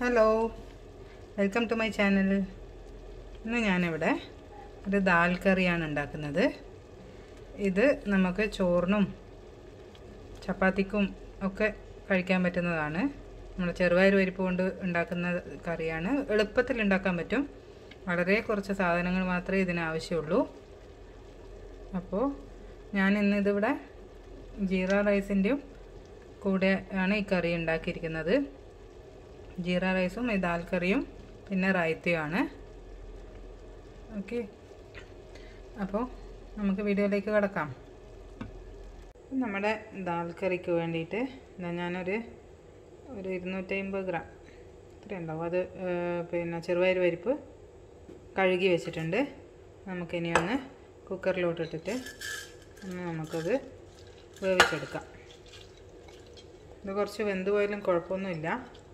hello welcome to my channel ഇന്ന് ഞാനിവിടെ ഒരു ദാൽ കറിയാണ് ഉണ്ടാക്കുന്നത് ഇത് നമുക്ക് ചോറിനും ചപ്പാത്തിക്കും ഒക്കെ കഴിക്കാൻ പറ്റുന്നതാണ് നമ്മൾ ചെറുപയർ പരിപ്പ് കൊണ്ട് ഉണ്ടാക്കുന്ന കറിയാണ് എളുപ്പത്തിൽ ഉണ്ടാക്കാൻ പറ്റും വളരെ കുറച്ച് സാധനങ്ങൾ മാത്രമേ ഇതിന് ആവശ്യമുള്ളൂ അപ്പോൾ ഞാൻ ഇന്നിതിവിടെ ജീറ റൈസിൻ്റെയും കൂടെ ആണ് ഈ കറി ഉണ്ടാക്കിയിരിക്കുന്നത് ജീറ റൈസും ഈ ദാൽ കറിയും പിന്നെ റായത്തയുമാണ് ഓക്കെ അപ്പോൾ നമുക്ക് വീഡിയോയിലേക്ക് കിടക്കാം നമ്മുടെ ദാൽ കറിക്ക് വേണ്ടിയിട്ട് എന്താ ഞാനൊരു ഒരു ഇരുന്നൂറ്റമ്പത് ഗ്രാം ഇത്ര ഉണ്ടാവും അത് പിന്നെ ചെറുപയർ പരിപ്പ് കഴുകി വെച്ചിട്ടുണ്ട് നമുക്കിനി ഒന്ന് കുക്കറിലോട്ടിട്ടിട്ട് ഒന്ന് നമുക്കത് വേവിച്ചെടുക്കാം ഇത് കുറച്ച് വെന്ത് പോയാലും കുഴപ്പമൊന്നുമില്ല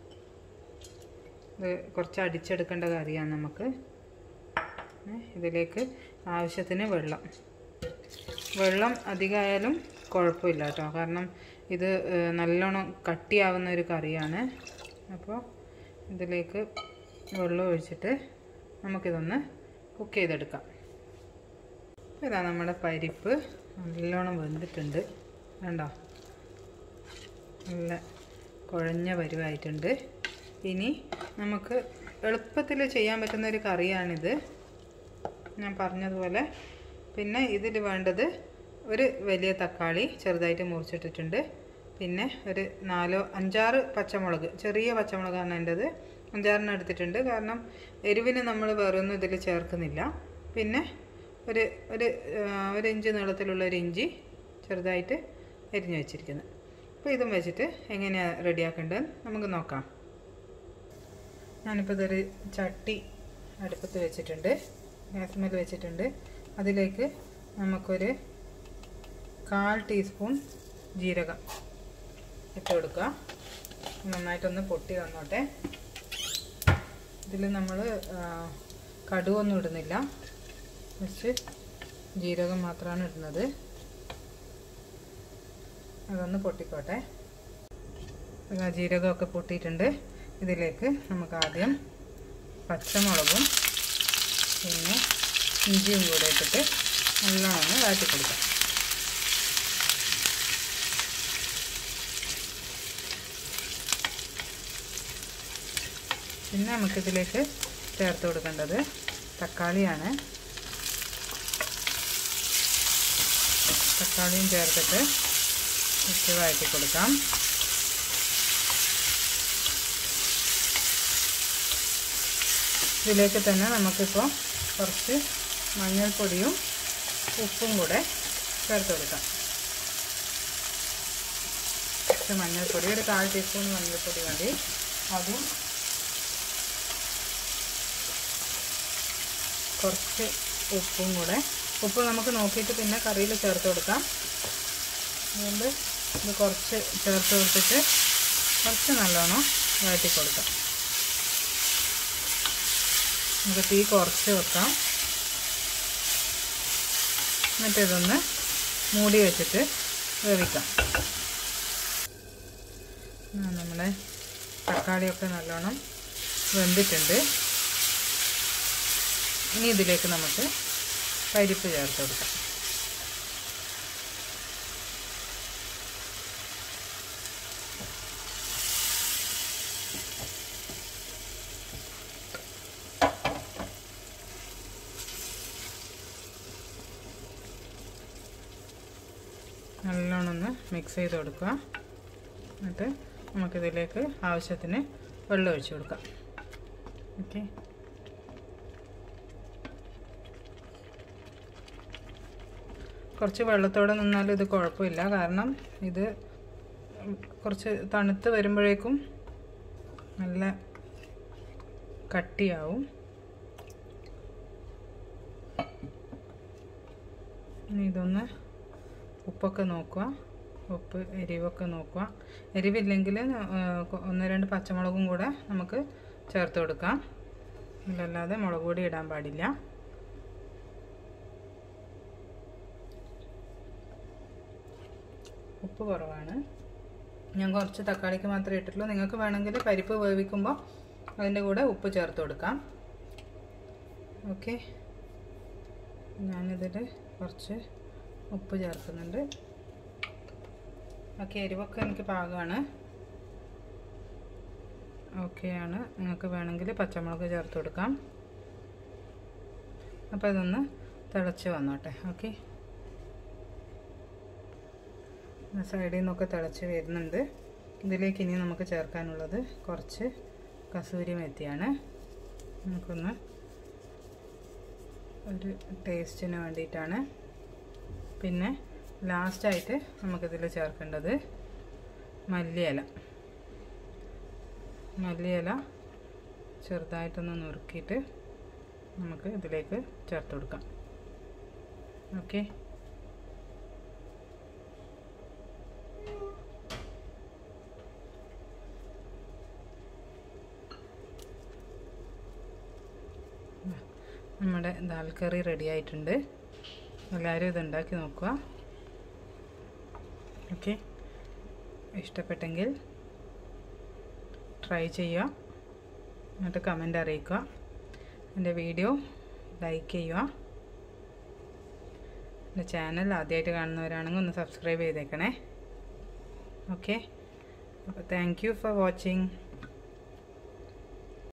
ഇത് കുറച്ച് അടിച്ചെടുക്കേണ്ട കറിയാണ് നമുക്ക് ഇതിലേക്ക് ആവശ്യത്തിന് വെള്ളം വെള്ളം അധികമായാലും കുഴപ്പമില്ല കേട്ടോ കാരണം ഇത് നല്ലോണം കട്ടിയാവുന്ന ഒരു കറിയാണ് അപ്പോൾ ഇതിലേക്ക് വെള്ളം ഒഴിച്ചിട്ട് നമുക്കിതൊന്ന് കുക്ക് ചെയ്തെടുക്കാം ഇതാ നമ്മുടെ പരിപ്പ് നല്ലോണം വെന്തിട്ടുണ്ട് കണ്ടോ നല്ല കുഴഞ്ഞ പരിവായിട്ടുണ്ട് ഇനി നമുക്ക് എളുപ്പത്തിൽ ചെയ്യാൻ പറ്റുന്ന ഒരു കറിയാണിത് ഞാൻ പറഞ്ഞതുപോലെ പിന്നെ ഇതിൽ വേണ്ടത് ഒരു വലിയ തക്കാളി ചെറുതായിട്ട് മുറിച്ചിട്ടിട്ടുണ്ട് പിന്നെ ഒരു നാലോ അഞ്ചാറ് പച്ചമുളക് ചെറിയ പച്ചമുളകാണ് എൻ്റെത് അഞ്ചാറെണ്ണം എടുത്തിട്ടുണ്ട് കാരണം എരിവിന് നമ്മൾ വേറൊന്നും ഇതിൽ ചേർക്കുന്നില്ല പിന്നെ ഒരു ഒരു ഒരു ഇഞ്ച് നീളത്തിലുള്ള ഒരു ഇഞ്ചി ചെറുതായിട്ട് എരിഞ്ഞു വെച്ചിരിക്കുന്നത് അപ്പോൾ ഇതും വെച്ചിട്ട് എങ്ങനെയാണ് റെഡിയാക്കേണ്ടതെന്ന് നമുക്ക് നോക്കാം ഞാനിപ്പോൾ ഇതൊരു ചട്ടി അടുപ്പത്ത് വെച്ചിട്ടുണ്ട് ഗ്യാസ് മേൽ വെച്ചിട്ടുണ്ട് അതിലേക്ക് നമുക്കൊരു കാൽ ടീസ്പൂൺ ജീരകം ഇട്ട് കൊടുക്കുക നന്നായിട്ടൊന്ന് പൊട്ടി വന്നോട്ടെ ഇതിൽ നമ്മൾ കടുവൊന്നും ഇടുന്നില്ല ജസ്റ്റ് ജീരകം മാത്രമാണ് ഇടുന്നത് അതൊന്ന് പൊട്ടിക്കോട്ടെ ജീരകമൊക്കെ പൊട്ടിയിട്ടുണ്ട് ഇതിലേക്ക് നമുക്ക് ആദ്യം പച്ചമുളകും പിന്നെ ഇഞ്ചിയും കൂടെ ഇട്ടിട്ട് നല്ലോണം വാട്ടി കൊടുക്കാം പിന്നെ നമുക്കിതിലേക്ക് ചേർത്ത് കൊടുക്കേണ്ടത് തക്കാളിയാണ് തക്കാളിയും ചേർത്തിട്ട് ഇട്ട് വഴറ്റി കൊടുക്കാം ഇതിലേക്ക് തന്നെ നമുക്കിപ്പോൾ കുറച്ച് മഞ്ഞൾപ്പൊടിയും ഉപ്പും കൂടെ ചേർത്ത് കൊടുക്കാം കുറച്ച് മഞ്ഞൾപ്പൊടി ഒരു കാൽ ടീസ്പൂൺ മഞ്ഞൾപ്പൊടി മതി അതും കുറച്ച് ഉപ്പും കൂടെ ഉപ്പ് നമുക്ക് നോക്കിയിട്ട് പിന്നെ കറിയിൽ ചേർത്ത് കൊടുക്കാം അതുകൊണ്ട് ഇത് കുറച്ച് ചേർത്ത് കൊടുത്തിട്ട് കുറച്ച് നല്ലോണം വഴറ്റി കൊടുക്കാം നമുക്ക് തീ കുറച്ച് വെക്കാം എന്നിട്ട് ഇതൊന്ന് മൂടി വെച്ചിട്ട് വേവിക്കാം നമ്മുടെ തക്കാളിയൊക്കെ നല്ലോണം വെന്തിട്ടുണ്ട് ഇനി ഇതിലേക്ക് നമുക്ക് പരിപ്പ് ചേർത്ത് കൊടുക്കാം നല്ലോണം ഒന്ന് മിക്സ് ചെയ്ത് കൊടുക്കുക എന്നിട്ട് നമുക്കിതിലേക്ക് ആവശ്യത്തിന് വെള്ളം ഒഴിച്ച് കൊടുക്കാം ഓക്കെ കുറച്ച് വെള്ളത്തോടെ നിന്നാലും ഇത് കുഴപ്പമില്ല കാരണം ഇത് കുറച്ച് തണുത്ത് വരുമ്പോഴേക്കും നല്ല കട്ടിയാവും ഇനി ഇതൊന്ന് ഉപ്പൊക്കെ നോക്കുക ഉപ്പ് എരിവൊക്കെ നോക്കുക എരിവില്ലെങ്കിൽ ഒന്ന് രണ്ട് പച്ചമുളകും കൂടെ നമുക്ക് ചേർത്ത് കൊടുക്കാം അല്ലാതെ മുളക് പൊടി ഇടാൻ പാടില്ല ഉപ്പ് കുറവാണ് ഞാൻ കുറച്ച് തക്കാളിക്ക് മാത്രമേ ഇട്ടിട്ടുള്ളൂ നിങ്ങൾക്ക് വേണമെങ്കിൽ പരിപ്പ് വേവിക്കുമ്പോൾ അതിൻ്റെ കൂടെ ഉപ്പ് ചേർത്ത് കൊടുക്കാം ഓക്കെ ഞാനിതിൽ കുറച്ച് ഉപ്പ് ചേർക്കുന്നുണ്ട് ഓക്കെ എരിവൊക്കെ എനിക്ക് പാകമാണ് ഓക്കെയാണ് നിങ്ങൾക്ക് വേണമെങ്കിൽ പച്ചമുളക് ചേർത്ത് കൊടുക്കാം അപ്പോൾ ഇതൊന്ന് തിളച്ച് വന്നോട്ടെ ഓക്കെ സൈഡിൽ നിന്നൊക്കെ തിളച്ച് വരുന്നുണ്ട് ഇതിലേക്ക് ഇനി നമുക്ക് ചേർക്കാനുള്ളത് കുറച്ച് കസൂരി മെത്തിയാണ് നമുക്കൊന്ന് ഒരു ടേസ്റ്റിന് വേണ്ടിയിട്ടാണ് പിന്നെ ലാസ്റ്റായിട്ട് നമുക്കിതിൽ ചേർക്കേണ്ടത് മല്ലിയില മല്ലിയില ചെറുതായിട്ടൊന്ന് നുറുക്കിയിട്ട് നമുക്ക് ഇതിലേക്ക് ചേർത്ത് കൊടുക്കാം ഓക്കെ നമ്മുടെ ദാൽ കറി റെഡി ആയിട്ടുണ്ട് എല്ലാവരും ഇത് ഉണ്ടാക്കി നോക്കുക ഓക്കെ ഇഷ്ടപ്പെട്ടെങ്കിൽ ട്രൈ ചെയ്യുക എന്നിട്ട് കമൻ്റ് അറിയിക്കുക എൻ്റെ വീഡിയോ ലൈക്ക് ചെയ്യുക എൻ്റെ ചാനൽ ആദ്യമായിട്ട് കാണുന്നവരാണെങ്കിൽ ഒന്ന് സബ്സ്ക്രൈബ് ചെയ്തേക്കണേ ഓക്കെ അപ്പോൾ താങ്ക് യു ഫോർ വാച്ചിങ്